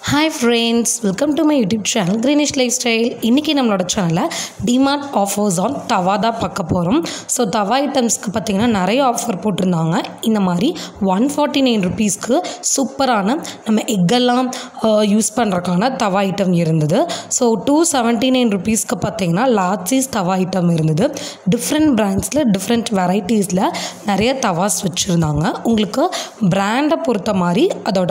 hi friends welcome to my YouTube channel Greenish life style இன்றைக்கி நம்மளோட சேனலில் DMart offers on தவா தான் பார்க்க போகிறோம் ஸோ தவா ஐட்டம்ஸ்க்கு பார்த்திங்கன்னா நிறைய ஆஃபர் போட்டிருந்தாங்க இந்த மாதிரி ஒன் ஃபார்ட்டி நைன் ருபீஸ்க்கு சூப்பரான நம்ம எக்கெல்லாம் யூஸ் பண்ணுறக்கான தவா ஐட்டம் இருந்தது ஸோ டூ செவன்ட்டி நைன் ருபீஸ்க்கு பார்த்திங்கன்னா லார்ஜிஸ் தவா ஐட்டம் இருந்தது டிஃப்ரெண்ட் பிராண்ட்ஸில் டிஃப்ரெண்ட் வெரைட்டிஸில் நிறைய தவாஸ் வச்சுருந்தாங்க உங்களுக்கு பிராண்டை பொறுத்த மாதிரி அதோட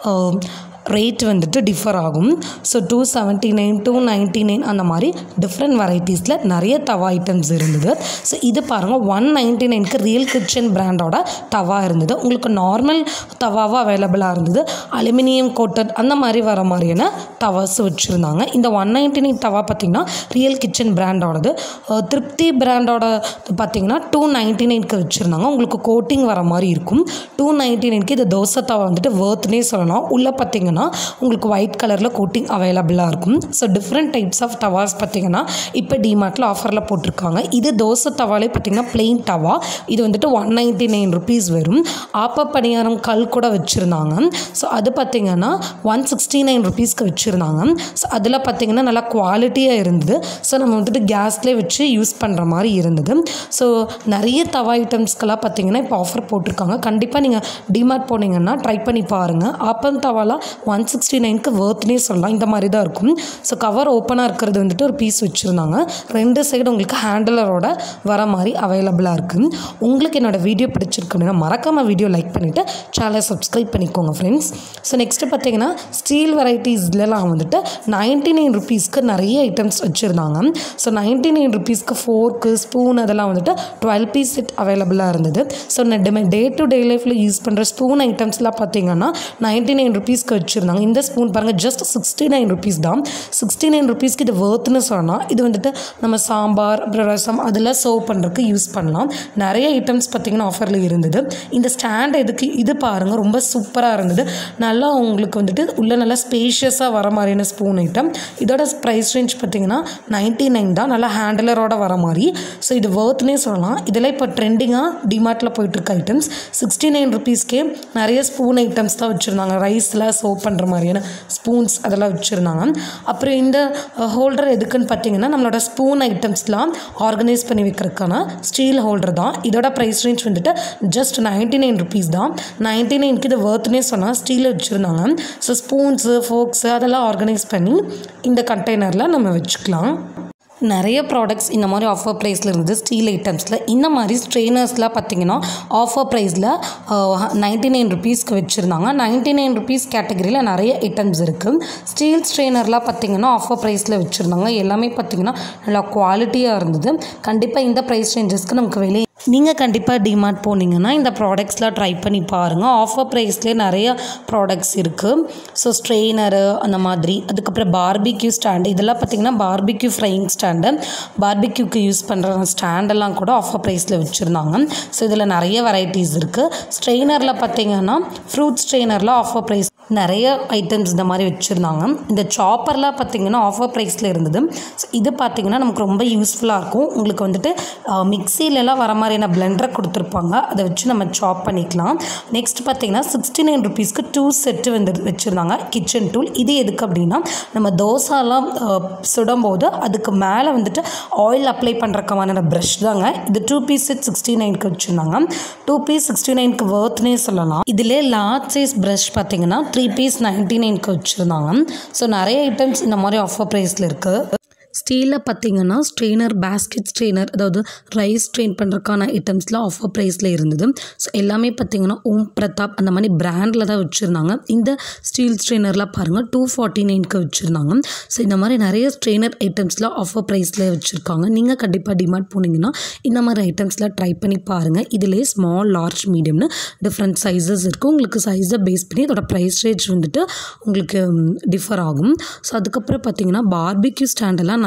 ரேட் வந்துட்டு டிஃபர் ஆகும் so two seventy nine two ninety nine அந்த மாதிரி டிஃப்ரெண்ட் வெரைட்டிஸில் நிறைய தவா ஐட்டம்ஸ் இருந்தது ஸோ இது பாருங்கள் ஒன் நைன்ட்டி நைனுக்கு ரியல் கிச்சன் பிராண்டோட தவா இருந்தது உங்களுக்கு நார்மல் தவாவும் அவைலபிளாக இருந்தது அலுமினியம் கோட்டட் அந்த மாதிரி வர மாதிரியான தவாஸ் வச்சுருந்தாங்க இந்த ஒன் நைன்ட்டி நைன் தவா பார்த்திங்கன்னா ரியல் கிச்சன் பிராண்டோடது அஹ் திருப்தி பிராண்டோட பார்த்திங்கன்னா டூ நைன்ட்டி நைனுக்கு வச்சுருந்தாங்க உங்களுக்கு கோட்டிங் வர மாதிரி இருக்கும் டூ நைன்ட்டி நைனுக்கு இது தோசை தவா வந்துட்டு வேர்த்னே சொல்லலாம் உள்ளே பார்த்திங்கன்னா உங்களுக்கு ஒயிட் கலரில் கோட்டிங் அவைலபிளாக இருக்கும் so different types of tawas பார்த்திங்கன்னா இப்போ டிமார்ட்டில் ஆஃபரில் போட்டிருக்காங்க இது தோசை தவாலே பார்த்திங்கன்னா பிளெயின் தவா இது வந்துட்டு ஒன் நைன்ட்டி நைன் ருபீஸ் வரும் ஆப்ப பணியாரம் கல் கூட வச்சுருந்தாங்க ஸோ அது பார்த்திங்கன்னா ஒன் சிக்ஸ்டி நைன் ருபீஸ்க்கு வச்சுருந்தாங்க ஸோ அதில் பார்த்திங்கன்னா நல்லா குவாலிட்டியாக இருந்தது ஸோ நம்ம வந்துட்டு கேஸ்லேயே வச்சு யூஸ் பண்ணுற மாதிரி இருந்தது ஸோ நிறைய தவா ஐட்டம்ஸ்க்கெல்லாம் பார்த்திங்கன்னா இப்போ ஆஃபர் போட்டிருக்காங்க கண்டிப்பாக நீங்கள் டிமார்ட் போனீங்கன்னா ட்ரை பண்ணி பாருங்கள் ஆப்பம் தவாலாம் ஒன் சிக்ஸ்டி நைனுக்கு வேர்த்னே சொல்லலாம் இந்த மாதிரி தான் இருக்கும் ஸோ கவர் ஓப்பனாக இருக்கிறது வந்துட்டு ஒரு பீஸ் வச்சுருந்தாங்க ரெண்டு சைடு உங்களுக்கு ஹேண்டலரோட வர மாதிரி அவைலபிளாக இருக்குது உங்களுக்கு என்னோடய வீடியோ பிடிச்சிருக்கு அப்படின்னா மறக்காமல் வீடியோ லைக் பண்ணிவிட்டு சேனலை சப்ஸ்கிரைப் பண்ணிக்கோங்க ஃப்ரெண்ட்ஸ் ஸோ நெக்ஸ்ட்டு பார்த்தீங்கன்னா ஸ்டீல் வெரைட்டிஸ்லாம் வந்துட்டு நைன்ட்டி நைன் ருபீஸ்க்கு நிறைய ஐட்டம்ஸ் வச்சுருந்தாங்க ஸோ நைன்ட்டி நைன் ருபீஸ்க்கு ஃபோர்க்கு ஸ்பூன் அதெல்லாம் வந்துட்டு டுவெல் பீஸ் செட் அவைலபிளாக இருந்தது ஸோ நான் டே டு டே லைஃப்பில் யூஸ் பண்ணுற ஸ்பூன் ஐட்டம்ஸ்லாம் பார்த்தீங்கன்னா நைன்ட்டி நைன் ருபீஸ்க்கு வச்சுருந்தாங்க இந்த ஸ்பூன் பாருங்கள் ஜஸ்ட் சிக்ஸ்டி நைன் ருபீஸ் தான் சிக்ஸ்டி நைன் ருபீஸ்க்கு இது வேர்த்துன்னு சொல்லலாம் இது வந்துட்டு நம்ம சாம்பார் அப்புறம் ரசம் அதெல்லாம் சர்வ் பண்ணுறதுக்கு யூஸ் பண்ணலாம் நிறைய ஐட்டம்ஸ் பார்த்திங்கன்னா ஆஃபரில் இருந்தது இந்த ஸ்டாண்ட் எதுக்கு இது பாருங்கள் ரொம்ப சூப்பராக இருந்தது நல்லா உங்களுக்கு வந்துட்டு உள்ளே நல்லா ஸ்பேஷியஸாக வர மாதிரியான ஸ்பூன் ஐட்டம் இதோட ப்ரைஸ் ரேஞ்ச் பார்த்திங்கன்னா நைன்ட்டி நைன் தான் நல்லா ஹேண்டலரோட வர மாதிரி ஸோ இது வேர்த்னே சொல்லலாம் இதெல்லாம் இப்போ ட்ரெண்டிங்காக டிமார்ட்டில் போயிட்டுருக்க ஐட்டம்ஸ் சிக்ஸ்டி நைன் ருபீஸ்க்கே நிறைய ஸ்பூன் ஐட்டம்ஸ் தான் வச்சுருந்தாங்க ரைஸில் சோப் பண்ணுற மாதிரியான ஸ்பூன்ஸ் அதெல்லாம் வச்சுருந்தாங்க அப்புறம் இந்த ஹோல்டர் எதுக்குன்னு பார்த்தீங்கன்னா நம்மளோட ஸ்பூன் ஐட்டம்ஸ்லாம் ஆர்கனைஸ் பண்ணி வைக்கிறதுக்கான ஸ்டீல் ஹோல்டர் தான் இதோட ப்ரைஸ் ரேஞ்ச் வந்துட்டு ஜஸ்ட் நைன்ட்டி நைன் ருபீஸ் தான் நைன்ட்டி நைனுக்கு இது வேர்த்னே சொன்னால் ஸ்டீலில் வச்சுருந்தாங்க ஸோ ஸ்பூன்ஸு ஃபோக்ஸு அதெல்லாம் ஆர்கனைஸ் பண்ணி இந்த கண்டெய்னரில் நம்ம வச்சுக்கலாம் நிறைய ப்ராடக்ட்ஸ் இந்த மாதிரி ஆஃபர் ப்ரைஸில் இருந்தது ஸ்டீல் ஐட்டம்ஸில் இந்த மாதிரி ஸ்ட்ரெயினர்ஸ்லாம் பார்த்தீங்கன்னா ஆஃபர் ப்ரைஸில் நைன்ட்டி நைன் ருபீஸ்க்கு வச்சுருந்தாங்க நைன்ட்டி நைன் ருபீஸ் கேட்டகரியில் நிறைய ஐட்டம்ஸ் இருக்குது ஸ்டீல் ஸ்ட்ரெயினர்லாம் பார்த்தீங்கன்னா ஆஃபர் ப்ரைஸில் வச்சுருந்தாங்க எல்லாமே பார்த்தீங்கன்னா நல்லா குவாலிட்டியாக இருந்தது கண்டிப்பாக இந்த ப்ரைஸ் ரேஞ்சஸ்க்கு நமக்கு வெளியே நீங்கள் கண்டிப்பாக டிமார்ட் போனீங்கன்னா இந்த ப்ராடக்ட்ஸ்லாம் ட்ரை பண்ணி பாருங்கள் ஆஃபர் ப்ரைஸ்லேயே நிறைய ப்ராடக்ட்ஸ் இருக்குது ஸோ ஸ்ட்ரெயினரு அந்த மாதிரி அதுக்கப்புறம் பார்பிக்யூ ஸ்டாண்டு இதெல்லாம் பார்த்திங்கன்னா பார்பிக்யூ ஃப்ரையிங் ஸ்டாண்டு பார்பிக்யூக்கு யூஸ் பண்ணுற ஸ்டாண்டெல்லாம் கூட ஆஃபர் ப்ரைஸில் வச்சுருந்தாங்க ஸோ இதில் நிறைய வெரைட்டிஸ் இருக்குது ஸ்ட்ரெயினரில் பார்த்திங்கன்னா ஃப்ரூட் ஸ்ட்ரெயினரில் ஆஃபர் ப்ரைஸ் நிறைய ஐட்டம்ஸ் இந்த மாதிரி வச்சுருந்தாங்க இந்த சாப்பர்லாம் பார்த்திங்கன்னா ஆஃபர் ப்ரைஸில் இருந்தது ஸோ இது பார்த்திங்கன்னா நமக்கு ரொம்ப யூஸ்ஃபுல்லாக இருக்கும் உங்களுக்கு வந்துட்டு மிக்சிலெலாம் வர மாதிரியான பிளெண்டரை கொடுத்துருப்பாங்க அதை வச்சு நம்ம சாப் பண்ணிக்கலாம் நெக்ஸ்ட் பார்த்திங்கன்னா சிக்ஸ்டி நைன் ருபீஸ்க்கு டூ செட்டு வந்து வச்சுருந்தாங்க கிச்சன் டூல் இது எதுக்கு அப்படின்னா நம்ம தோசாலாம் சுடும்போது அதுக்கு மேலே வந்துட்டு ஆயில் அப்ளை பண்ணுறக்கான ப்ரஷ் தாங்க இது டூ பீஸ் செட் சிக்ஸ்டி நைனுக்கு வச்சுருந்தாங்க டூ பீஸ் சிக்ஸ்டி நைனுக்கு வேர்த்னே சொல்லலாம் இதிலே லார்ஜ் சைஸ் ப்ரஷ் பார்த்திங்கன்னா த்ரீ பீஸ் நைன்ட்டி நைனுக்கு வச்சுருந்தாங்க ஸோ நிறைய ஐட்டம்ஸ் இந்த மாதிரி ஆஃபர் ப்ரைஸில் இருக்குது ஸ்டீலில் பார்த்தீங்கன்னா ஸ்ட்ரெயினர் பேஸ்கெட் ஸ்ட்ரெயினர் அதாவது ரைஸ் ஸ்ட்ரெயின் பண்ணுறதுக்கான ஐட்டம்ஸ்லாம் ஆஃபர் ப்ரைஸில் இருந்தது ஸோ எல்லாமே பார்த்தீங்கன்னா ஓம் பிரதாப் அந்த மாதிரி பிராண்டில் தான் வச்சுருந்தாங்க இந்த ஸ்டீல் ஸ்ட்ரெயினர்லாம் பாருங்கள் டூ ஃபார்ட்டி நைனுக்கு வச்சுருந்தாங்க ஸோ இந்த மாதிரி நிறைய ஸ்ட்ரெயினர் ஐட்டம்ஸ்லாம் ஆஃபர் ப்ரைஸில் வச்சுருக்காங்க நீங்கள் கண்டிப்பாக டிமார்ட் போனீங்கன்னா இந்த மாதிரி ஐட்டம்ஸ்லாம் ட்ரை பண்ணி பாருங்கள் இதிலே ஸ்மால் லார்ஜ் மீடியம்னு டிஃப்ரெண்ட் சைஸஸ் இருக்குது உங்களுக்கு சைஸை பேஸ் பண்ணி அதோட ப்ரைஸ் ரேஞ்ச் வந்துட்டு உங்களுக்கு டிஃபர் ஆகும் ஸோ அதுக்கப்புறம் பார்த்தீங்கன்னா பார்பிக்யூ ஸ்டாண்டெல்லாம்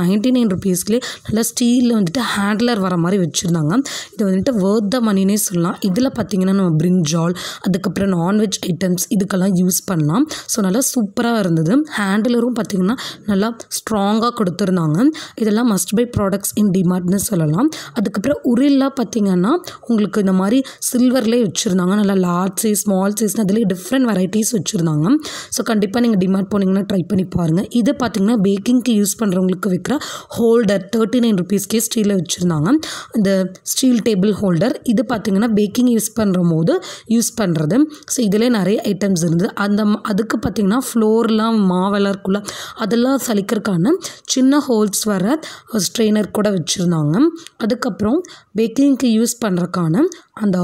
நைன்ட்டி நைன் ருபீஸ்லேயே நல்லா ஸ்டீலில் வந்துட்டு ஹேண்ட்லர் வர மாதிரி வச்சுருந்தாங்க இது வந்துட்டு வேர்த் த மணினே சொல்லலாம் இதில் பார்த்தீங்கன்னா நம்ம பிரிஞ்சால் அதுக்கப்புறம் நான்வெஜ் ஐட்டம்ஸ் இதுக்கெல்லாம் யூஸ் பண்ணலாம் ஸோ நல்லா சூப்பராக இருந்தது ஹேண்டிலரும் பார்த்திங்கன்னா நல்லா ஸ்ட்ராங்காக கொடுத்துருந்தாங்க இதெல்லாம் மஸ்ட் பை ப்ராடக்ட்ஸ் இன் டிமார்ட்னு சொல்லலாம் அதுக்கப்புறம் உரில்லாம் பார்த்திங்கன்னா உங்களுக்கு இந்த மாதிரி சில்வர்லேயே வச்சுருந்தாங்க நல்லா லார்ஜ் சைஸ் ஸ்மால் சைஸ் அதுலேயே டிஃப்ரெண்ட் வெரைட்டிஸ் வச்சுருந்தாங்க ஸோ கண்டிப்பாக நீங்கள் டிமார்ட் போனீங்கன்னா ட்ரை பண்ணி பாருங்கள் இது பார்த்திங்கன்னா பேக்கிங்க்கு யூஸ் பண்ணுறவங்களுக்கு விற்கிற ஹோல்டர் தேர்ட்டி நைன் ருபீஸ்க்கே ஸ்டீலில் வச்சுருந்தாங்க இந்த ஸ்டீல் டேபிள் ஹோல்டர் இது பார்த்திங்கன்னா பேக்கிங் யூஸ் பண்ணுற போது யூஸ் பண்ணுறது ஸோ இதிலே நிறைய ஐட்டம்ஸ் இருந்தது அந்த ம- அதுக்கு பார்த்திங்கன்னா ஃப்ளோர்லாம் மாவெல்லாம் இருக்குல்ல அதெல்லாம் சலிக்கிறதுக்கான சின்ன ஹோல்ஸ் வர ஸ்ட்ரெயினர் கூட வச்சுருந்தாங்க அதுக்கப்புறம் பேக்கிங்க்கு யூஸ் பண்ணுறக்கான அந்த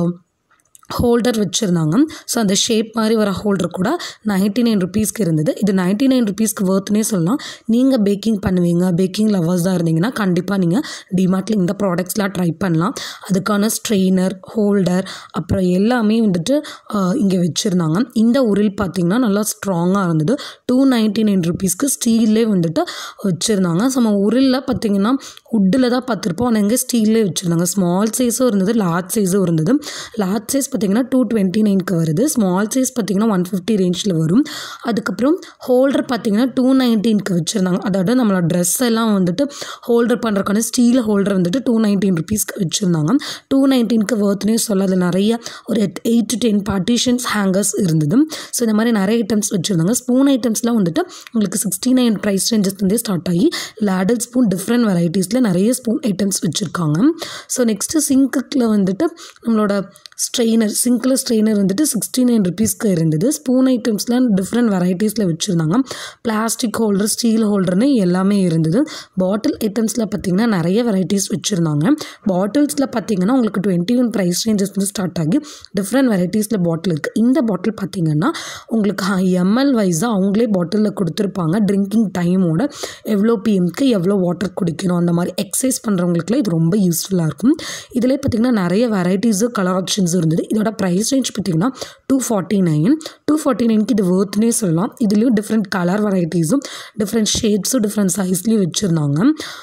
ஹோல்டர் வச்சுருந்தாங்க ஸோ அந்த ஷேப் மாதிரி வர ஹோல்டர் கூட நைன்ட்டி நைன் ருபீஸ்க்கு இருந்தது இது நைன்ட்டி நைன் ருபீஸ்க்கு ஒர்த்துனே சொல்லலாம் நீங்கள் பேக்கிங் பண்ணுவீங்க பேக்கிங் லவர்ஸாக இருந்தீங்கன்னா கண்டிப்பாக நீங்கள் டிமார்ட்டில் இந்த ப்ராடக்ட்ஸ்லாம் ட்ரை பண்ணலாம் அதுக்கான ஸ்ட்ரெயினர் ஹோல்டர் அப்புறம் எல்லாமே வந்துட்டு இங்கே வச்சுருந்தாங்க இந்த உரில் பார்த்திங்கன்னா நல்லா ஸ்ட்ராங்காக இருந்தது டூ நைன்ட்டி நைன் ருபீஸ்க்கு ஸ்டீல்லே வந்துட்டு வச்சுருந்தாங்க ஸோ நம்ம உரிலில் பார்த்திங்கன்னா உட்டில் தான் பார்த்துருப்போம் ஆனால் எங்கே ஸ்டீல்லே வச்சுருந்தாங்க ஸ்மால் சைஸும் இருந்தது லார்ஜ் சைஸும் இருந்தது லார்ஜ் சைஸ் பார்த்திங்கன்னா டூ டுவெண்ட்டி நைனுக்கு வருது ஸ்மால் சைஸ் பார்த்திங்கன்னா ஒன் ஃபிஃப்டி ரேஞ்சில் வரும் அதுக்கப்புறம் ஹோல்டர் பார்த்திங்கன்னா டூ நைன்டீனுக்கு வச்சுருந்தாங்க அதாவது நம்மளோட ட்ரெஸ் எல்லாம் வந்துட்டு ஹோல்டர் பண்ணுறக்கான ஸ்டீல் ஹோல்டர் வந்துட்டு டூ நைன்டீன் ருபீஸ்க்கு வச்சுருந்தாங்க டூ நைன்டீனுக்கு ஒர்த்னே சொல்ல அதில் நிறைய ஒரு eight to ten partitions hangers இருந்தது ஸோ இந்த மாதிரி நிறைய ஐட்டம்ஸ் வச்சுருந்தாங்க ஸ்பூன் ஐட்டம்ஸ்லாம் வந்துட்டு உங்களுக்கு சிக்ஸ்டி நைன் ப்ரைஸ் ரேஞ்சஸ்லேருந்தே ஸ்டார்ட் ஆகி லேடல் ஸ்பூன் டிஃப்ரெண்ட் வெரைட்டிஸில் நிறைய ஸ்பூன் ஐட்டம்ஸ் வச்சுருக்காங்க ஸோ நெக்ஸ்ட்டு சிங்க்குக்கில் வந்துட்டு நம்மளோட ஸ்ட்ரெயினர் சிங்கில் ஸ்ட்ரெயினர் வந்துட்டு சிக்ஸ்டி நைன் ருபீஸ்க்கு இருந்தது ஸ்பூன் ஐட்டம்ஸ்லாம் டிஃப்ரெண்ட் வெரைட்டிஸில் வச்சுருந்தாங்க பிளாஸ்டிக் ஹோல்டர் ஸ்டீல் ஹோல்டர்னு எல்லாமே இருந்தது பாட்டில் ஐட்டம்ஸில் பார்த்தீங்கன்னா நிறைய வெரைட்டிஸ் வச்சுருந்தாங்க பாட்டில்ஸில் பார்த்தீங்கன்னா உங்களுக்கு டுவெண்ட்டி ஒன் ப்ரைஸ் ரேஞ்சஸ்லேருந்து ஸ்டார்ட் ஆகி டிஃப்ரெண்ட் வெரைட்டிஸில் பாட்டில் இருக்குது இந்த பாட்டில் பார்த்தீங்கன்னா உங்களுக்கு எம்எல் வைஸாக அவங்களே பாட்டிலில் கொடுத்துருப்பாங்க ட்ரிங்கிங் டைமோட எவ்வளோ பிஎம்க்கு எவ்வளோ வாட்டர் குடிக்கணும் அந்த மாதிரி எக்ஸசைஸ் பண்ணுறவங்களுக்குலாம் இது ரொம்ப யூஸ்ஃபுல்லாக இருக்கும் இதில் பார்த்திங்கன்னா நிறைய வெரைட்டிஸு கலர் ஆப்ஷன்ஸும் இருந்தது இதோட ப்ரைஸ் ரேஞ்ச் பார்த்திங்கன்னா two forty nine two forty நைனுக்கு இது ஒர்த்னே சொல்லலாம் இதுலேயும் டிஃப்ரெண்ட் கலர் வெரைட்டிஸும் டிஃப்ரெண்ட் ஷேட்ஸும் டிஃப்ரெண்ட் சைஸ்லேயும் வச்சுருந்தாங்க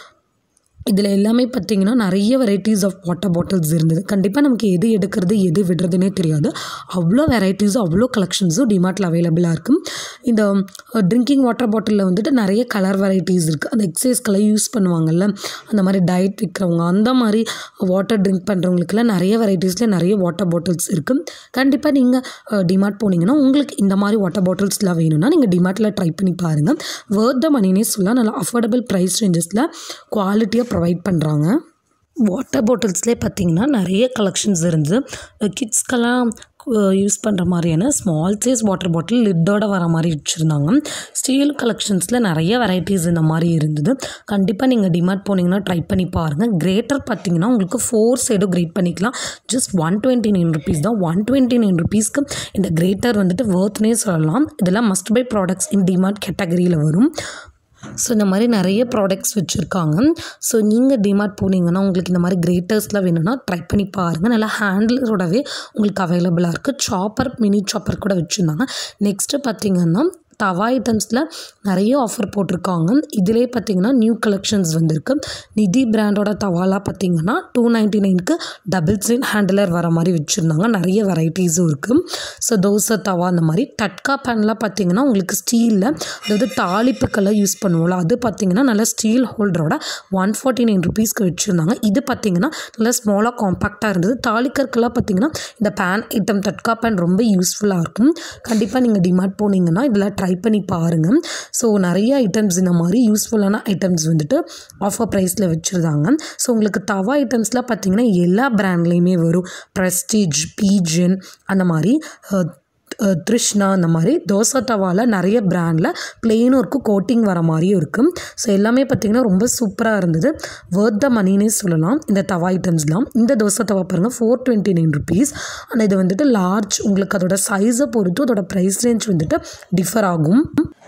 இதில் எல்லாமே பார்த்தீங்கன்னா நிறைய வெரைட்டிஸ் ஆஃப் வாட்டர் பாட்டில்ஸ் இருந்தது கண்டிப்பாக நமக்கு எது எடுக்கிறது எது விடுறதுனே தெரியாது அவ்வளோ வெரைட்டிஸும் அவ்வளோ கலெக்ஷன்ஸும் டிமார்ட்டில் அவைலபிளாக இருக்கும் இந்த ட்ரிங்கிங் வாட்டர் பாட்டிலில் வந்துட்டு நிறைய கலர் வெரைட்டிஸ் இருக்குது அந்த எக்ஸசைஸ்க்கெல்லாம் யூஸ் பண்ணுவாங்கல்ல அந்த மாதிரி டயட் விற்கிறவங்க அந்த மாதிரி வாட்டர் ட்ரிங்க் பண்ணுறவங்களுக்குலாம் நிறைய வெரைட்டிஸில் நிறைய வாட்டர் பாட்டில்ஸ் இருக்குது கண்டிப்பாக நீங்கள் டிமார்ட் போனீங்கன்னா உங்களுக்கு இந்த மாதிரி வாட்டர் பாட்டில்ஸ்லாம் வேணும்னா நீங்கள் டிமார்ட்டில் ட்ரை பண்ணி பாருங்கள் வேர்த் த மணினே சொல்லலாம் நல்லா அஃபோர்டபுள் ப்ரைஸ் ரேஞ்சஸில் குவாலிட்டியாக ப்ரொவைட் பண்ணுறாங்க வாட்டர் பாட்டில்ஸ்லேயே பார்த்தீங்கன்னா நிறைய கலெக்ஷன்ஸ் இருந்தது கிட்ஸ்க்கெல்லாம் யூஸ் பண்ணுற மாதிரியான ஸ்மால் சைஸ் வாட்டர் பாட்டில் லிட்டோட வர மாதிரி வச்சுருந்தாங்க ஸ்டீல் கலெக்ஷன்ஸில் நிறைய வெரைட்டிஸ் இந்த மாதிரி இருந்தது கண்டிப்பாக நீங்கள் டிமார்ட் போனீங்கன்னா ட்ரை பண்ணி பாருங்கள் கிரேட்டர் பார்த்தீங்கன்னா உங்களுக்கு ஃபோர் சைடும் கிரேட் பண்ணிக்கலாம் just one twenty nine rupees தான் ஒன் டுவெண்ட்டி நைன் ருபீஸ்க்கு இந்த கிரேட்டர் வந்துட்டு ஒர்த்னே சொல்லலாம் இதெல்லாம் must buy products in DMart கேட்டகரியில் வரும் ஸோ இந்த மாதிரி நிறைய ப்ராடக்ட்ஸ் வச்சுருக்காங்க ஸோ நீங்கள் டிமார்ட் போனீங்கன்னா உங்களுக்கு இந்த மாதிரி கிரேட்டர்ஸ்லாம் வேணும்னா ட்ரை பண்ணி பாருங்கள் நல்லா ஹேண்டிலரோடவே உங்களுக்கு அவைலபிளாக இருக்குது சாப்பர் மினி சாப்பர் கூட வச்சுருந்தாங்க நெக்ஸ்ட்டு பார்த்தீங்கன்னா தவா ஐட்டம்ஸில் நிறைய ஆஃபர் போட்டிருக்காங்க இதிலே பார்த்தீங்கன்னா நியூ கலெக்ஷன்ஸ் வந்திருக்கு நிதி பிராண்டோட தவாலாம் பார்த்தீங்கன்னா டூ நைன்ட்டி நைனுக்கு டபுள் ஸ்க்ரீன் ஹேண்டிலர் வர மாதிரி வச்சுருந்தாங்க நிறைய வெரைட்டிஸும் இருக்குது ஸோ தோசை தவா அந்த மாதிரி தட்கா பேன்லாம் பார்த்தீங்கன்னா உங்களுக்கு ஸ்டீலில் அதாவது தாளிப்புக்கெல்லாம் யூஸ் பண்ணுவோம்ல அது பார்த்தீங்கன்னா நல்லா ஸ்டீல் ஹோல்டரோட ஒன் ஃபார்ட்டி நைன் ருபீஸ்க்கு வச்சுருந்தாங்க இது பார்த்தீங்கன்னா நல்லா ஸ்மாலாக காம்பேக்டாக இருந்தது தாளிக்கற்கெல்லாம் பார்த்தீங்கன்னா இந்த பேன் ஐட்டம் தட்கா பேன் ரொம்ப யூஸ்ஃபுல்லாக இருக்கும் கண்டிப்பாக நீங்கள் டிமார்ட் போனீங்கன்னா இதில் ட்ரை பண்ணி பாருங்கள் ஸோ நிறைய ஐட்டம்ஸ் இந்த மாதிரி யூஸ்ஃபுல்லான ஐட்டம்ஸ் வந்துட்டு ஆஃபர் ப்ரைஸில் வச்சுருந்தாங்க ஸோ உங்களுக்கு தவா ஐட்டம்ஸ்லாம் பார்த்தீங்கன்னா எல்லா பிராண்ட்லேயுமே வரும் ப்ரெஸ்டீஜ் பீஜன் அந்த மாதிரி அஹ், அஹ், த்ரிஷ்ணா அந்த மாதிரி தோசை தவாவில் நிறைய பிராண்டில் பிளெயினும் இருக்கும் கோட்டிங் வர மாதிரியும் இருக்கும் ஸோ எல்லாமே பார்த்திங்கன்னா ரொம்ப சூப்பராக இருந்தது worth த மணினே சொல்லலாம் இந்த தவா ஐட்டம்ஸ்லாம் இந்த தோசை தவா பாருங்கள் ஃபோர் டுவெண்ட்டி நைன் ருபீஸ் ஆனால் இது வந்துட்டு லார்ஜ் உங்களுக்கு அதோட சைஸை பொறுத்து அதோட ப்ரைஸ் ரேஞ்ச் வந்துட்டு டிஃபர் ஆகும்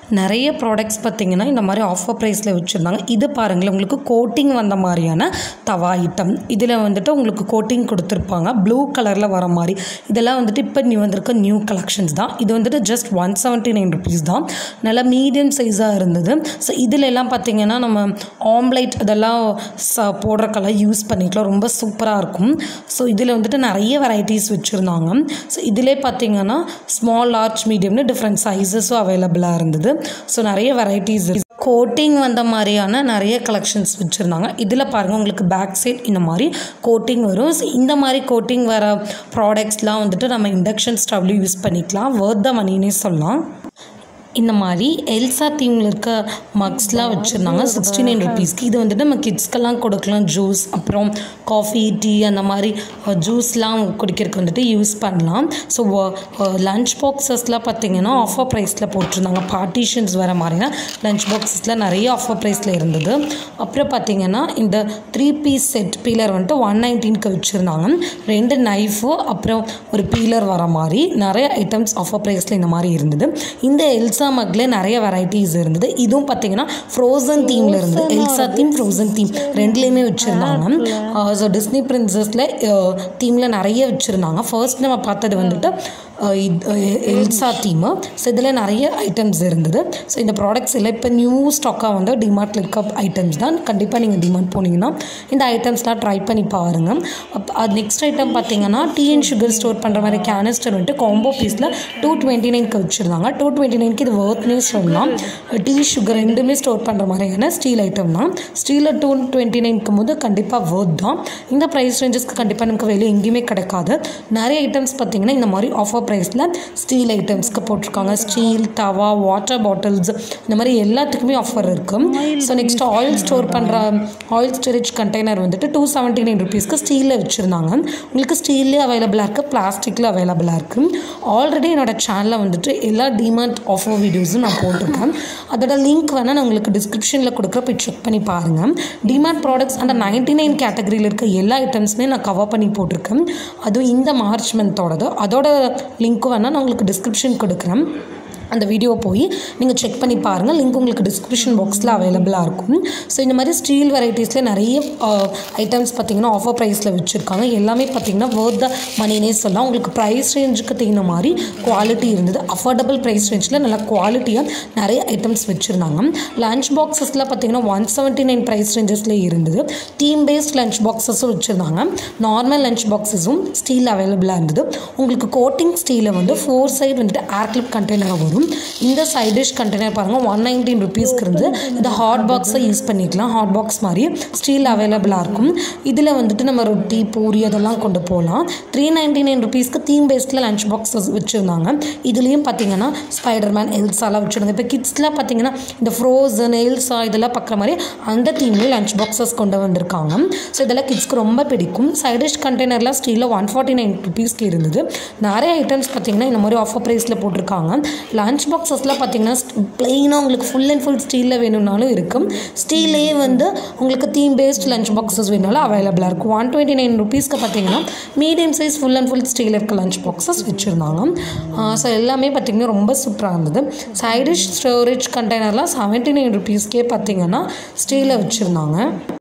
நிறைய ப்ராடக்ட்ஸ் பார்த்தீங்கன்னா இந்த மாதிரி ஆஃபர் ப்ரைஸில் வச்சுருந்தாங்க இது பாருங்களேன் உங்களுக்கு கோட்டிங் வந்த மாதிரியான தவா ஐட்டம் இதில் வந்துட்டு உங்களுக்கு கோட்டிங் கொடுத்துருப்பாங்க ப்ளூ கலரில் வர மாதிரி இதெல்லாம் வந்துட்டு இப்போ நியூ வந்திருக்க நியூ கலெக்ஷன்ஸ் தான் இது வந்துட்டு just one seventy nine rupees தான் நல்லா மீடியம் சைஸாக இருந்தது ஸோ இதில் எல்லாம் பார்த்தீங்கன்னா நம்ம ஆம்லைட் இதெல்லாம் ச போடுறக்கெல்லாம் யூஸ் பண்ணிக்கலாம் ரொம்ப சூப்பராக இருக்கும் ஸோ இதில் வந்துட்டு நிறைய வெரைட்டிஸ் வச்சுருந்தாங்க ஸோ இதிலே பார்த்தீங்கன்னா ஸ்மால் லார்ஜ் மீடியம்னு டிஃப்ரெண்ட் சைஸஸும் அவைலபிளாக இருந்தது ஸோ நிறைய வெரைட்டிஸ் கோட்டிங் வந்த மாதிரியான நிறைய கலெக்ஷன்ஸ் வச்சுருந்தாங்க இதில் பாருங்கள் உங்களுக்கு பேக் சைட் இந்த மாதிரி கோட்டிங் வரும் So, இந்த மாதிரி கோட்டிங் வர ப்ராடக்ட்ஸ்லாம் வந்துட்டு நம்ம இண்டக்ஷன் ஸ்டவ்லையும் யூஸ் பண்ணிக்கலாம் worth த மணினே சொல்லலாம் இந்த மாதிரி எல்சா தீமில் இருக்க மக்ஸ்லாம் வச்சுருந்தாங்க சிக்ஸ்டி நைன் ருபீஸ்க்கு இது வந்துட்டு நம்ம கிட்ஸ்க்கெல்லாம் கொடுக்கலாம் ஜூஸ் அப்புறம் காஃபி டீ அந்த மாதிரி ஜூஸ்லாம் குடிக்கிறதுக்கு வந்துட்டு யூஸ் பண்ணலாம் ஸோ லஞ்ச் பாக்ஸஸ்லாம் பார்த்தீங்கன்னா ஆஃபர் ப்ரைஸில் போட்டிருந்தாங்க பார்ட்டிஷன்ஸ் வர மாதிரினா லஞ்ச் பாக்ஸஸில் நிறைய ஆஃபர் ப்ரைஸில் இருந்தது அப்புறம் பார்த்தீங்கன்னா இந்த த்ரீ பீஸ் செட் பீலர் வந்துட்டு ஒன் நைன்டீனுக்கு வச்சுருந்தாங்க ரெண்டு நைஃபு அப்புறம் ஒரு பீலர் வர மாதிரி நிறைய ஐட்டம்ஸ் ஆஃபர் ப்ரைஸில் இந்த மாதிரி இருந்தது இந்த எல்சா மக்ல நிறைய வெரைட்டிஸ் இருந்தது இதுவும் பார்த்தீங்கன்னா ஃப்ரோசன் தீமில் இருந்தது எல்சா தீம் ஃப்ரோசன் தீம் ரெண்டுலேயுமே வச்சுருந்தாங்க ஸோ டிஸ்னி பிரின்சஸில் தீமில் நிறைய வச்சுருந்தாங்க ஃபர்ஸ்ட் நம்ம பார்த்தது வந்துட்டு அஹ் இது, அஹ் எல்சா தீமு ஸோ இதில் நிறைய ஐட்டம்ஸ் இருந்தது ஸோ இந்த ப்ராடக்ட்ஸ் எல்லாம் இப்போ நியூ ஸ்டாக்காக வந்து டிமார்ட்டில் இருக்க ஐட்டம்ஸ் தான் கண்டிப்பாக நீங்கள் டிமார்ட் போனீங்கன்னா இந்த ஐட்டம்ஸ்லாம் ட்ரை பண்ணி பாருங்கள் அப்போ அது நெக்ஸ்ட் ஐட்டம் பார்த்தீங்கன்னா டீ அண்ட் சுகர் ஸ்டோர் பண்ணுற மாதிரி கேனிஸ்டர் வந்துட்டு காம்போ பீஸில் டூ டுவெண்ட்டி நைன்க்கு வச்சுருந்தாங்க டூ டுவெண்ட்டி நைன்க்கு இது ஒர்த்னே சொல்லலாம் டீ சுகர் ரெண்டுமே ஸ்டோர் பண்ணுற மாதிரியான ஸ்டீல் ஐட்டம் தான் ஸ்டீலில் டூ டுவெண்ட்டி நைன்க்கும் போது கண்டிப்பாக ஒர்த் தான் இந்த ப்ரைஸ் ரேஞ்சஸ்க்கு கண்டிப்பாக நமக்கு வெளியே எங்கேயுமே கிடைக்காது நிறைய ஐட்டம்ஸ் பார்த்தீங்கன்னா இந்த மாதிரி ஆஃபர் ப்ரைஸில் ஸ்டீல் ஐட்டம்ஸ்க்கு போட்டிருக்காங்க ஸ்டீல் தவா வாட்டர் பாட்டில்ஸ் இந்த மாதிரி எல்லாத்துக்குமே ஆஃபர் இருக்கும் ஸோ நெக்ஸ்ட் ஆயில் ஸ்டோர் பண்ணுற ஆயில் ஸ்டோரேஜ் கண்டெய்னர் வந்துட்டு டூ செவன்ட்டி நைன் ருபீஸ்க்கு ஸ்டீலில் வச்சுருந்தாங்க உங்களுக்கு ஸ்டீல்லே அவைலபிளாக இருக்குது பிளாஸ்டிக்கில் அவைலபிளாக இருக்குது ஆல்ரெடி என்னோட சேனலில் வந்துட்டு எல்லா டிமார்ட் ஆஃபர் வீடியோஸும் நான் போட்டிருக்கேன் அதோட லிங்க் வேணால் நான் உங்களுக்கு டிஸ்கிரிப்ஷனில் கொடுக்குற போய் செக் பண்ணி பாருங்கள் டிமார்ட் ப்ராடக்ட்ஸ் அந்த நைன்டி நைன் கேட்டகரியில் இருக்க எல்லா ஐட்டம்ஸுமே நான் கவர் பண்ணி போட்டிருக்கேன் அதுவும் இந்த மார்ச் மந்தோடது அதோட லிங்க்கும் வேணால் நான் உங்களுக்கு டிஸ்கிரிப்ஷன் கொடுக்குறேன் அந்த வீடியோ போய் நீங்கள் செக் பண்ணி பாருங்கள் லிங்க் உங்களுக்கு டிஸ்கிரிப்ஷன் பாக்ஸில் அவைலபிளாக இருக்கும் ஸோ இந்த மாதிரி ஸ்டீல் வெரைட்டிஸில் நிறைய ஐட்டம்ஸ் பார்த்தீங்கன்னா ஆஃபர் ப்ரைஸில் வச்சுருக்காங்க எல்லாமே பார்த்தீங்கன்னா worth த மணினே சொல்லலாம் உங்களுக்கு ப்ரைஸ் ரேஞ்சுக்கு தகுந்த மாதிரி குவாலிட்டி இருந்தது அஃபோர்டபுள் ப்ரைஸ் ரேஞ்சில் நல்லா குவாலிட்டியாக நிறைய ஐட்டம்ஸ் வச்சுருந்தாங்க லஞ்ச் பாக்ஸஸில் பார்த்தீங்கன்னா ஒன் செவன்ட்டி நைன் ப்ரைஸ் ரேஞ்சஸில் இருந்தது தீம் பேஸ்ட் லஞ்ச் பாக்ஸஸும் வச்சுருந்தாங்க நார்மல் லஞ்ச் பாக்ஸஸும் ஸ்டீல் அவைலபிளாக இருந்தது உங்களுக்கு கோட்டிங் ஸ்டீலில் வந்து ஃபோர் சைடு வந்துட்டு ஏர் கிளிப் கண்டெய்னராக வரும் இந்த சைட் டிஷ் கண்டெய்னர் பாருங்கள் ஒன் நைன்டீன் ருபீஸ்க்கு இருந்து இந்த ஹாட் பாக்ஸை யூஸ் பண்ணிக்கலாம் ஹாட் பாக்ஸ் மாதிரி ஸ்டீல் அவைலபிளாக இருக்கும் இதில் வந்துட்டு நம்ம ரொட்டி பூரி அதெல்லாம் கொண்டு போகலாம் த்ரீ நைன்டி நைன் ருபீஸ்க்கு தீம் பேஸ்டில் லஞ்ச் பாக்ஸஸ் வச்சுருந்தாங்க இதுலேயும் பார்த்தீங்கன்னா ஸ்பைடர்மேன் எல்சாலாம் வச்சுருந்தாங்க இப்போ கிட்ஸ்லாம் பார்த்தீங்கன்னா இந்த ஃப்ரோசன் எல்சா இதெல்லாம் பார்க்குற மாதிரி அந்த தீம்லேயும் லஞ்ச் பாக்ஸஸ் கொண்டு வந்திருக்காங்க ஸோ இதெல்லாம் கிட்ஸ்க்கு ரொம்ப பிடிக்கும் சைட் டிஷ் கண்டெய்னர்லாம் ஸ்டீலில் ஒன் ஃபார்ட்டி நைன் ருபீஸ்க்கு இருந்தது நிறைய ஐட்டம்ஸ் பார்த்தீங்கன்னா இந்த மாதிரி ஆஃபர் ப்ரைஸில் போட்டிருக்காங்க லஞ்ச் பாக்ஸஸ்லாம் பார்த்தீங்கன்னா ப்ளெயினாக உங்களுக்கு ஃபுல் அண்ட் ஃபுல் ஸ்டீலில் வேணும்னாலும் இருக்கும் ஸ்டீலே வந்து உங்களுக்கு தீம் பேஸ்ட் லஞ்ச் பாக்ஸஸ் வேணும்னாலும் அவைலபிளாக இருக்கும் ஒன் டுவெண்ட்டி நைன் ருபீஸ்க்கு பார்த்தீங்கன்னா medium size full and full steel இருக்க லஞ்ச் பாக்ஸஸ் வச்சுருந்தாங்க ஸோ எல்லாமே பார்த்தீங்கன்னா ரொம்ப சூப்பராக இருந்தது சைடிஷ் ஸ்டோரேஜ் கண்டெய்னர்லாம் செவன்ட்டி நைன் ருபீஸ்க்கே பார்த்தீங்கன்னா ஸ்டீலில் வச்சுருந்தாங்க